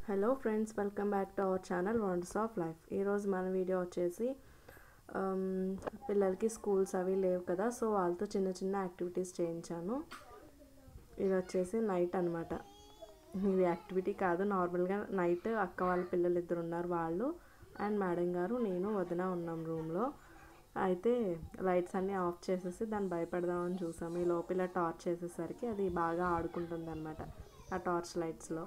Hello friends welcome back to our channel wonders of life ఈరోజు మన video వచ్చేసి ఆమ్, పిల్లలకి స్కూల్స్ అవి లేవు కదా సో వాళ్ళతో చిన్న చిన్న యాక్టివిటీస్ చేయించాను ఇది వచ్చేసి నైట్ అనమాట ఇది యాక్టివిటీ కాదు నార్మల్గా నైట్ అక్క వాళ్ళ పిల్లలు ఇద్దరు ఉన్నారు వాళ్ళు అండ్ మేడం గారు నేను వదిన ఉన్నాం రూమ్లో అయితే లైట్స్ అన్నీ ఆఫ్ చేసేసి దాన్ని భయపెడదామని చూసాము ఈ లోపల టార్చ్ చేసేసరికి అది బాగా ఆడుకుంటుంది అనమాట ఆ టార్చ్ లైట్స్లో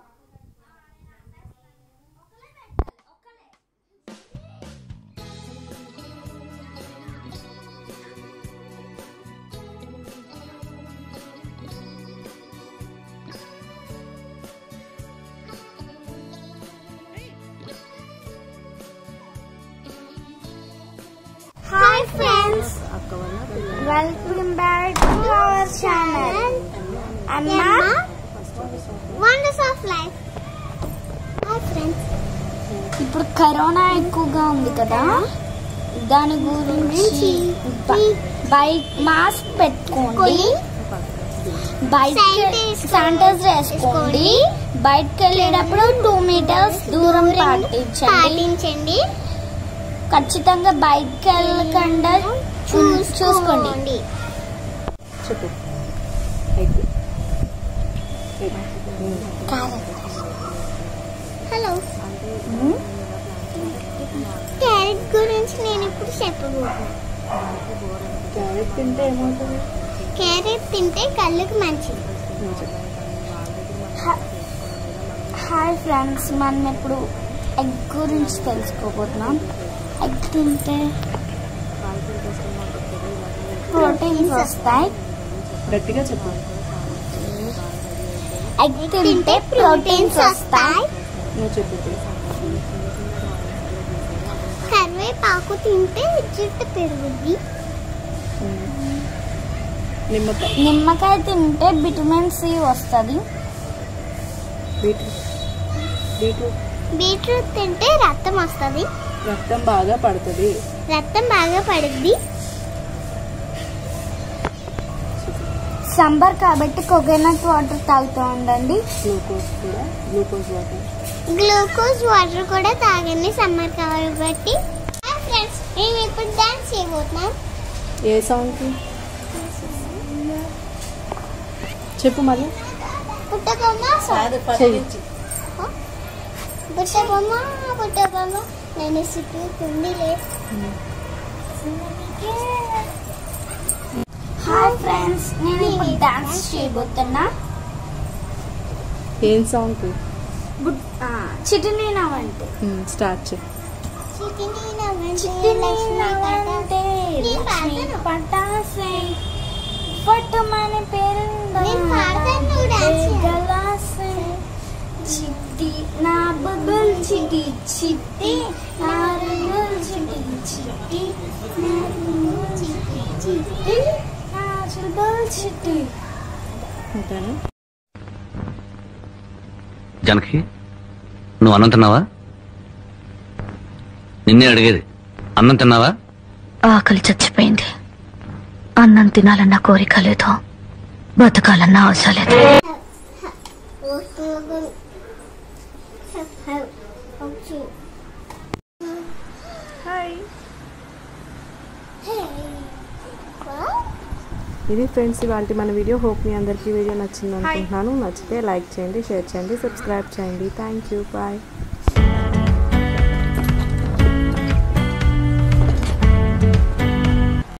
Hi friends, అక్క వల్ల పిల్లలు welcome back to our channel. Anna, Wonders of Life. Hi friends. ఇప్పుడు కరోనా ఎక్కువగా ఉంది కదా దాని గురించి బైక్ మాస్క్ పెట్టుకోండి బైక్ శానిటైజర్ వేసుకోండి బయటకు వెళ్ళేటప్పుడు టూ మీటర్స్ దూరం పాటించండి పాటించండి ఖచ్చితంగా బయటకు వెళ్ళకుండా చూ- చూసుకోండి చెప్పు ఎగ్ హలో క్యారెట్ గురించి నేను ఇప్పుడు చెప్పబోతున్నాను క్యారెట్ తింటే ఏమవుతుంది క్యారెట్ తింటే కళ్ళకి మంచిది నువ్వు చెప్పు. హాయ్ ఫ్రెండ్స్ మనం ఇప్పుడు ఎగ్ గురించి తెలుసుకోబోతున్నాం ఎగ్ తింటే ప్రోటీన్స్ వస్తాయి గట్టిగా చెప్పు ఎగ్ తింటే ప్రోటీన్స్ వస్తాయి నువ్వు చెప్పు కరివేపాకు తింటే జుట్టు పెరుగుద్ది నిమ్మకాయ నిమ్మకాయ తింటే విటమిన్ సి వస్తుంది బీట్రూట్ బీట్రూట్ బీట్రూట్ తింటే రక్తం వస్తుంది రక్తం బాగా పడుతుంది రక్తం బాగా పడుద్ది సంబర్ కాబట్టి కోకోనట్ వాటర్ తాగుతూ ఉండండి గ్లూకోజ్ కూడా గ్లూకోజ్ వాటర్ గ్లూకోజ్ వాటర్ కూడా తాగండి సమ్మర్ కాబట్టి ఫ్రెండ్స్ మేము ఇప్పుడు డాన్స్ చేయబోతున్నాం ఏ సాంగ్కి చెప్పు మళ్ళీ పుట్టబొమ్మ చెయ్యి పుట్టబొమ్మ పుట్టబొమ్మ నేను చుట్టూ కుండిలే హాయ్ ఫ్రెండ్స్ నేను ఇప్పుడు డాన్స్ చేయబోతున్నా ఏం సాంగ్ చిటినీ నవ్వంటే స్టార్ట్ చేయి చిటిని నవ్వంటే చిటినీ లక్ష్మి నవ్వంటే నేను లక్ష్మి పాడతాను. పటాసే పట్టుమని పేరుందా నేను పాడతాను, నువ్వు డాన్స్ చేయాలి. గలాసే చిట్టి నా బుల్బుల్ చిట్టి చిట్టి నా బుల్బుల్ చిట్టి చిట్టి నా బుల్బుల్ చిట్టి చిట్టి నా బుల్బుల్ చిట్టి ఉంటాను జనకి నువ్వు అన్నం తిన్నావా నిన్నే అడిగేది అన్నం తిన్నావా ఆకలి చచ్చిపోయింది అన్నం తినాలన్న కోరిక లేదు బతకాలన్న ఆశ లేదు ఇది ఫ్రెండ్స్ ఇవాళ మన వీడియో హోప్ మీ అందరికీ వీడియో నచ్చింది అనుకుంటున్నాను నచ్చితే లైక్ చేయండి షేర్ చేయండి సబ్స్క్రైబ్ చేయండి థ్యాంక్ యూ బాయ్